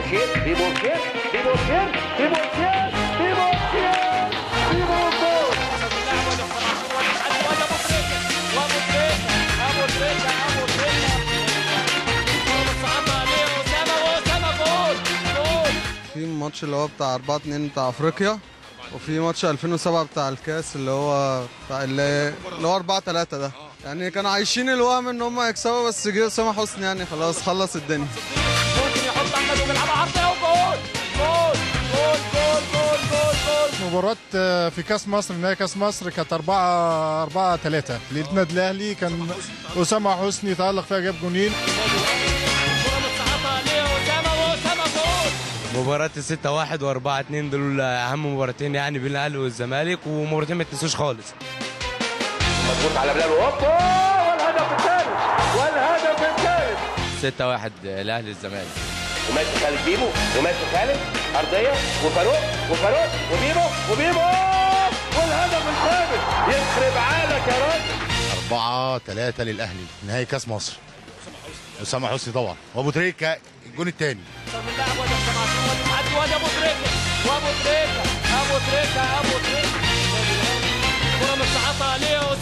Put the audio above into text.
بورشيت في بورشيت في بورشيت في بورشيت في بورشيت في بورشيت في الماتش اللي هو بتاع 4 2 بتاع افريقيا وفي ماتش 2007 بتاع الكاس اللي هو بتاع اللي, اللي هو 4 3 ده يعني كانوا عايشين الوهم ان هم يكسبوا بس جه اسامه حسني يعني خلاص خلص الدنيا ممكن يحط احمد وبيلعبها عرضيه وجول جول جول جول جول جول جول مباراة آه، في كاس مصر نهائي كاس مصر كانت 4 4 3 للنادي الاهلي كان اسامه حسني تالق فيها جاب جونين الكره متصعبه لاسامه واسامه جول مباراة الستة واحد وأربعة اتنين دول أهم مباراتين يعني بين الأهلي والزمالك ومباراتين ما تنسوش خالص مضغوط على بلال هوبا والهدف الثالث والهدف الثالث ستة واحد الأهلي الزمالك وماشي خالد بيبو وماشي خالد ارضيه وفاروق وفاروق وبيبو وبيبو والهدف الثالث يخرب عقلك يا راجل 4 3 للاهلي نهائي كاس مصر اسامه حسني طبعا وابو تريكه الجون الثاني من اللاعب وادي السماعتين وادي معدي وادي ابو تريكه وابو تريكه ابو تريكه ابو تريكه